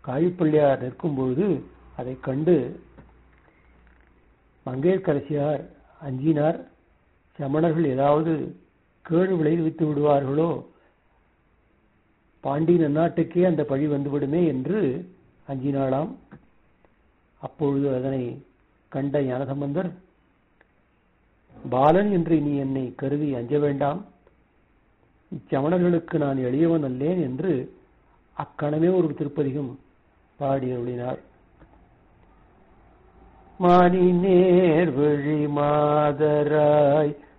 காழிப்பிள்ளையார் நிற்கும் பொழுது அதைக் கண்டு மங்கையர்க்கரசியார் அஞ்சினார் சமணர்கள் ஏதாவது கேடு விளைவித்து விடுவார்களோ பாண்டி நன்னாட்டுக்கே அந்த பழி வந்துவிடுமே என்று அஞ்சினாளாம் அப்பொழுது அதனை கண்ட ஞானசம்பந்தர் பாலன் என்று நீ என்னை கருதி அஞ்ச வேண்டாம் இச்சமணர்களுக்கு நான் எளியவன் அல்லேன் என்று அக்கணமே ஒரு திருப்பதிகம் பாடி அருளினார் மானி நேர் வழி மாதராய்